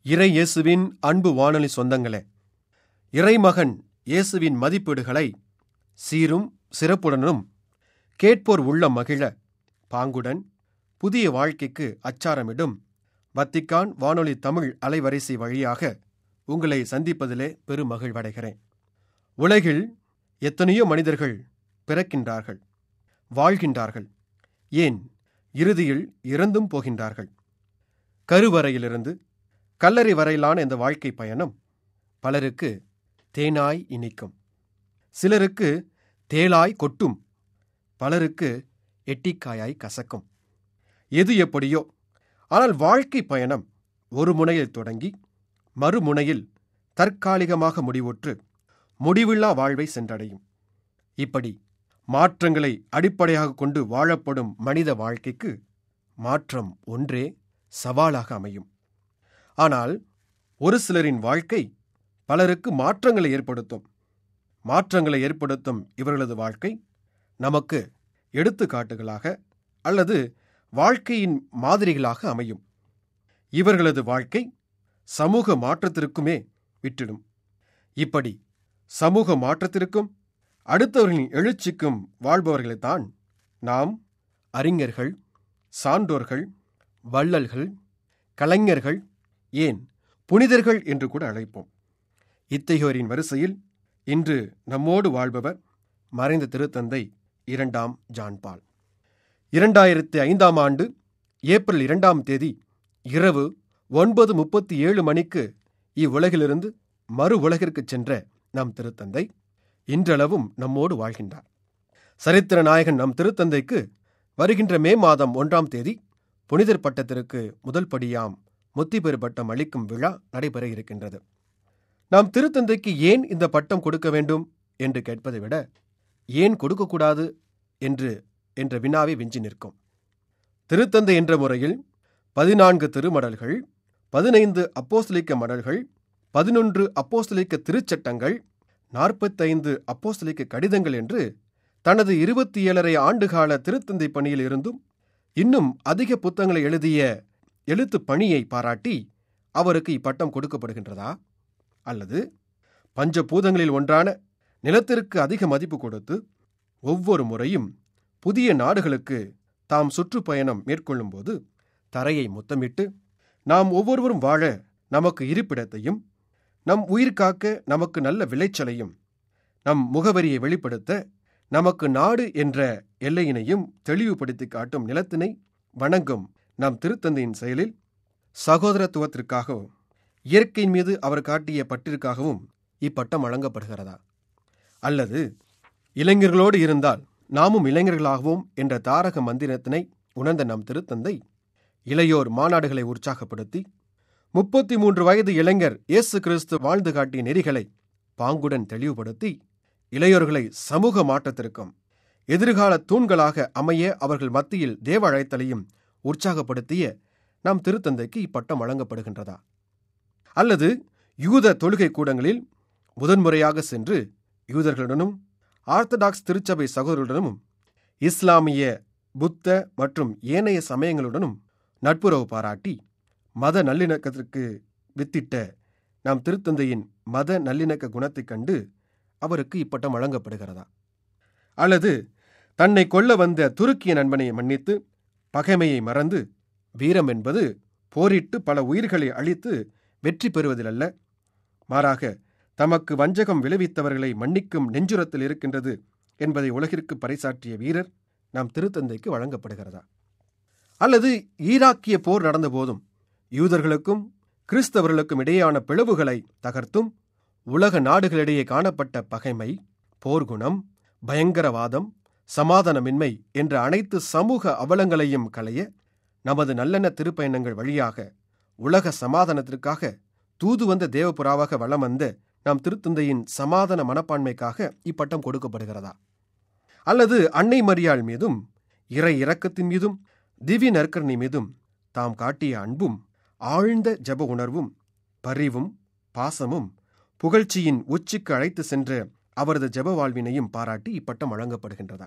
இறை இயேசுவின் அன்பு வானொலி சொந்தங்களே இறைமகன் இயேசுவின் மதிப்பீடுகளை சீரும் சிறப்புடனும் கேட்போர் உள்ளம் மகிழ பாங்குடன் புதிய வாழ்க்கைக்கு அச்சாரமிடும் வத்திக்கான் வானொலி தமிழ் அலைவரிசை வழியாக உங்களை சந்திப்பதிலே பெருமகிழ்வடைகிறேன் உலகில் எத்தனையோ மனிதர்கள் பிறக்கின்றார்கள் வாழ்கின்றார்கள் ஏன் இறுதியில் இறந்தும் போகின்றார்கள் கருவறையிலிருந்து கல்லறை வரையிலான இந்த வாழ்க்கை பயணம் பலருக்கு தேனாய் இனிக்கும் சிலருக்கு தேளாய் கொட்டும் பலருக்கு எட்டிக்காயாய் கசக்கும் எது எப்படியோ ஆனால் வாழ்க்கை பயணம் ஒரு முனையில் தொடங்கி மறுமுனையில் தற்காலிகமாக முடிவுற்று முடிவில்லா வாழ்வை சென்றடையும் இப்படி மாற்றங்களை அடிப்படையாக கொண்டு வாழப்படும் மனித வாழ்க்கைக்கு மாற்றம் ஒன்றே சவாலாக அமையும் ஆனால் ஒரு சிலரின் வாழ்க்கை பலருக்கு மாற்றங்களை ஏற்படுத்தும் மாற்றங்களை ஏற்படுத்தும் இவர்களது வாழ்க்கை நமக்கு எடுத்துக்காட்டுகளாக அல்லது வாழ்க்கையின் மாதிரிகளாக அமையும் இவர்களது வாழ்க்கை சமூக மாற்றத்திற்குமே விட்டிடும் இப்படி சமூக மாற்றத்திற்கும் அடுத்தவர்களின் எழுச்சிக்கும் வாழ்பவர்களைத்தான் நாம் அறிஞர்கள் சான்றோர்கள் வள்ளல்கள் கலைஞர்கள் ஏன் புனிதர்கள் என்று கூட அழைப்போம் இத்தகையோரின் வரிசையில் இன்று நம்மோடு வாழ்பவர் மறைந்த திருத்தந்தை இரண்டாம் ஜான்பால் இரண்டாயிரத்தி ஐந்தாம் ஆண்டு ஏப்ரல் இரண்டாம் தேதி இரவு ஒன்பது முப்பத்தி ஏழு மணிக்கு இவ்வுலகிலிருந்து மறு உலகிற்கு சென்ற நம் திருத்தந்தை இன்றளவும் நம்மோடு வாழ்கின்றார் சரித்திர நாயகன் நம் திருத்தந்தைக்கு வருகின்ற மே மாதம் ஒன்றாம் தேதி புனிதர் பட்டத்திற்கு முதல் படியாம் முத்திபெரு பட்டம் அளிக்கும் விழா நடைபெற இருக்கின்றது நாம் திருத்தந்தைக்கு ஏன் இந்த பட்டம் கொடுக்க வேண்டும் என்று கேட்பதை விட ஏன் கொடுக்கக்கூடாது என்று என்ற வினாவை விஞ்சி நிற்கும் திருத்தந்தை என்ற முறையில் பதினான்கு திருமடல்கள் பதினைந்து அப்போஸ்தலிக்க மடல்கள் பதினொன்று அப்போஸ்தலிக்க திருச்சட்டங்கள் நாற்பத்தைந்து அப்போஸ்தலிக்க கடிதங்கள் என்று தனது இருபத்தி ஏழரை ஆண்டுகால திருத்தந்தை பணியில் இருந்தும் இன்னும் அதிக புத்தகங்களை எழுதிய எழுத்து பணியை பாராட்டி அவருக்கு இப்பட்டம் கொடுக்கப்படுகின்றதா அல்லது பஞ்சபூதங்களில் ஒன்றான நிலத்திற்கு அதிக மதிப்பு கொடுத்து ஒவ்வொரு முறையும் புதிய நாடுகளுக்கு தாம் சுற்றுப்பயணம் மேற்கொள்ளும்போது தரையை முத்தமிட்டு நாம் ஒவ்வொருவரும் வாழ நமக்கு இருப்பிடத்தையும் நம் உயிர் காக்க நமக்கு நல்ல விளைச்சலையும் நம் முகவரியை வெளிப்படுத்த நமக்கு நாடு என்ற எல்லையினையும் தெளிவுபடுத்தி காட்டும் நிலத்தினை வணங்கும் நம் திருத்தந்தையின் செயலில் சகோதரத்துவத்திற்காகவும் இயற்கையின் மீது அவர் காட்டிய பட்டிற்காகவும் இப்பட்டம் வழங்கப்படுகிறதா அல்லது இளைஞர்களோடு இருந்தால் நாமும் இளைஞர்களாகவும் என்ற தாரக மந்திரத்தினை உணர்ந்த நம் திருத்தந்தை இளையோர் மாநாடுகளை உற்சாகப்படுத்தி முப்பத்தி மூன்று வயது இளைஞர் இயேசு கிறிஸ்து வாழ்ந்து காட்டிய நெறிகளை பாங்குடன் தெளிவுபடுத்தி இளையோர்களை சமூக மாற்றத்திற்கும் எதிர்கால தூண்களாக அமைய அவர்கள் மத்தியில் தேவ அழைத்தலையும் உற்சாகப்படுத்திய நம் திருத்தந்தைக்கு இப்பட்டம் வழங்கப்படுகின்றதா அல்லது யூத தொழுகை கூடங்களில் முதன்முறையாக சென்று யூதர்களுடனும் ஆர்த்தடாக்ஸ் திருச்சபை சகோதரர்களுடனும் இஸ்லாமிய புத்த மற்றும் ஏனைய சமயங்களுடனும் நட்புறவு பாராட்டி மத நல்லிணக்கத்திற்கு வித்திட்ட நம் திருத்தந்தையின் மத நல்லிணக்க குணத்தைக் கண்டு அவருக்கு இப்பட்டம் வழங்கப்படுகிறதா அல்லது தன்னை கொல்ல வந்த துருக்கிய நண்பனை மன்னித்து பகைமையை மறந்து வீரம் என்பது போரிட்டு பல உயிர்களை அழித்து வெற்றி பெறுவதிலல்ல மாறாக தமக்கு வஞ்சகம் விளைவித்தவர்களை மன்னிக்கும் நெஞ்சுரத்தில் இருக்கின்றது என்பதை உலகிற்கு பறைசாற்றிய வீரர் நம் திருத்தந்தைக்கு வழங்கப்படுகிறதா அல்லது ஈராக்கிய போர் நடந்தபோதும் யூதர்களுக்கும் கிறிஸ்தவர்களுக்கும் இடையேயான பிளவுகளை தகர்த்தும் உலக நாடுகளிடையே காணப்பட்ட பகைமை போர்க்குணம் பயங்கரவாதம் சமாதானமின்மை என்ற அனைத்து சமூக அவலங்களையும் களைய நமது நல்லெண்ண திருப்பயணங்கள் வழியாக உலக சமாதானத்திற்காக தூது வந்த தேவபுறாவாக வளம் வந்த நம் திருத்தந்தையின் சமாதான மனப்பான்மைக்காக இப்பட்டம் கொடுக்கப்படுகிறதா அல்லது அன்னை மரியாள் மீதும் இறை இரக்கத்தின் மீதும் திவ்ய நற்கரணி மீதும் தாம் காட்டிய அன்பும் ஆழ்ந்த ஜப உணர்வும் பரிவும் பாசமும் புகழ்ச்சியின் உச்சிக்கு அழைத்து சென்ற அவரது ஜப வாழ்வினையும் பாராட்டி இப்பட்டம் வழங்கப்படுகின்றதா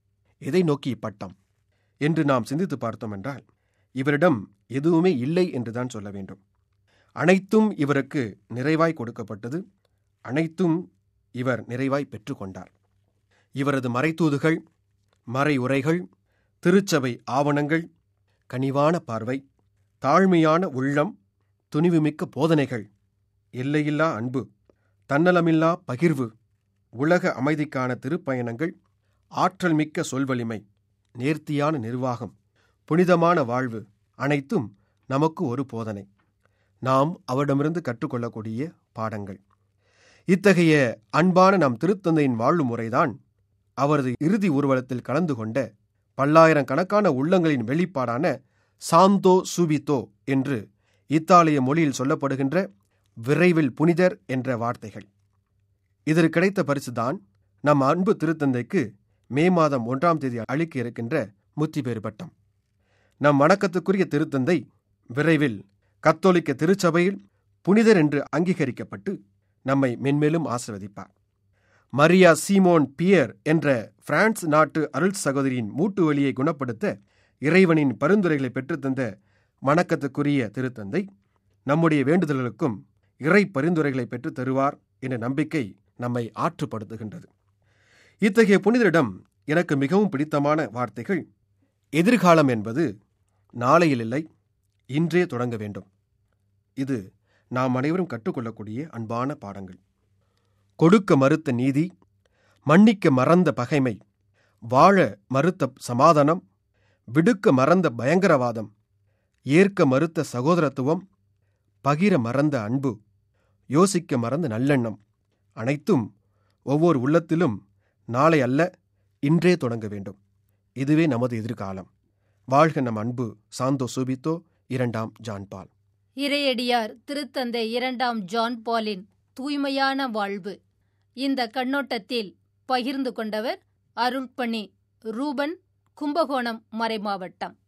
எதை நோக்கி இப்பட்டம் என்று நாம் சிந்தித்து பார்த்தோம் என்றால் இவரிடம் எதுவுமே இல்லை என்றுதான் சொல்ல வேண்டும் அனைத்தும் இவருக்கு நிறைவாய் கொடுக்கப்பட்டது அனைத்தும் இவர் நிறைவாய் பெற்றுக்கொண்டார் இவரது மறைத்தூதுகள் மறை உரைகள் திருச்சபை ஆவணங்கள் கனிவான பார்வை தாழ்மையான உள்ளம் துணிவுமிக்க போதனைகள் எல்லையில்லா அன்பு தன்னலமில்லா பகிர்வு உலக அமைதிக்கான திருப்பயணங்கள் ஆற்றல் மிக்க சொல்வலிமை நேர்த்தியான நிர்வாகம் புனிதமான வாழ்வு அனைத்தும் நமக்கு ஒரு போதனை நாம் அவரிடமிருந்து கற்றுக்கொள்ளக்கூடிய பாடங்கள் இத்தகைய அன்பான நம் திருத்தந்தையின் வாழ்வு முறைதான் அவரது இறுதி ஊர்வலத்தில் கலந்து கொண்ட பல்லாயிரக்கணக்கான உள்ளங்களின் வெளிப்பாடான சாந்தோ சூபித்தோ என்று இத்தாலிய மொழியில் சொல்லப்படுகின்ற விரைவில் புனிதர் என்ற வார்த்தைகள் இதற்கு கிடைத்த பரிசுதான் நம் அன்பு திருத்தந்தைக்கு மே மாதம் ஒன்றாம் தேதி அளிக்க இருக்கின்ற முத்தி பேறு பட்டம் நம் வணக்கத்துக்குரிய திருத்தந்தை விரைவில் கத்தோலிக்க திருச்சபையில் புனிதர் என்று அங்கீகரிக்கப்பட்டு நம்மை மென்மேலும் ஆசிர்வதிப்பார் மரியா சீமோன் பியர் என்ற பிரான்ஸ் நாட்டு அருள் சகோதரியின் மூட்டு வலியை குணப்படுத்த இறைவனின் பரிந்துரைகளை பெற்றுத்தந்த வணக்கத்துக்குரிய திருத்தந்தை நம்முடைய வேண்டுதல்களுக்கும் இறை பரிந்துரைகளை பெற்றுத் தருவார் என்ற நம்பிக்கை நம்மை ஆற்றுப்படுத்துகின்றது இத்தகைய புனிதரிடம் எனக்கு மிகவும் பிடித்தமான வார்த்தைகள் எதிர்காலம் என்பது நாளையில் இல்லை இன்றே தொடங்க வேண்டும் இது நாம் அனைவரும் கற்றுக்கொள்ளக்கூடிய அன்பான பாடங்கள் கொடுக்க மறுத்த நீதி மன்னிக்க மறந்த பகைமை வாழ மறுத்த சமாதானம் விடுக்க மறந்த பயங்கரவாதம் ஏற்க மறுத்த சகோதரத்துவம் பகிர மறந்த அன்பு யோசிக்க மறந்த நல்லெண்ணம் அனைத்தும் ஒவ்வொரு உள்ளத்திலும் நாளை அல்ல இன்றே தொடங்க வேண்டும் இதுவே நமது எதிர்காலம் வாழ்க நம் அன்பு சாந்தோ சுபித்தோ இரண்டாம் ஜான்பால் இறையடியார் திருத்தந்தை இரண்டாம் ஜான் பாலின் தூய்மையான வாழ்வு இந்த கண்ணோட்டத்தில் பகிர்ந்து கொண்டவர் அருள்பணி ரூபன் கும்பகோணம் மறைமாவட்டம்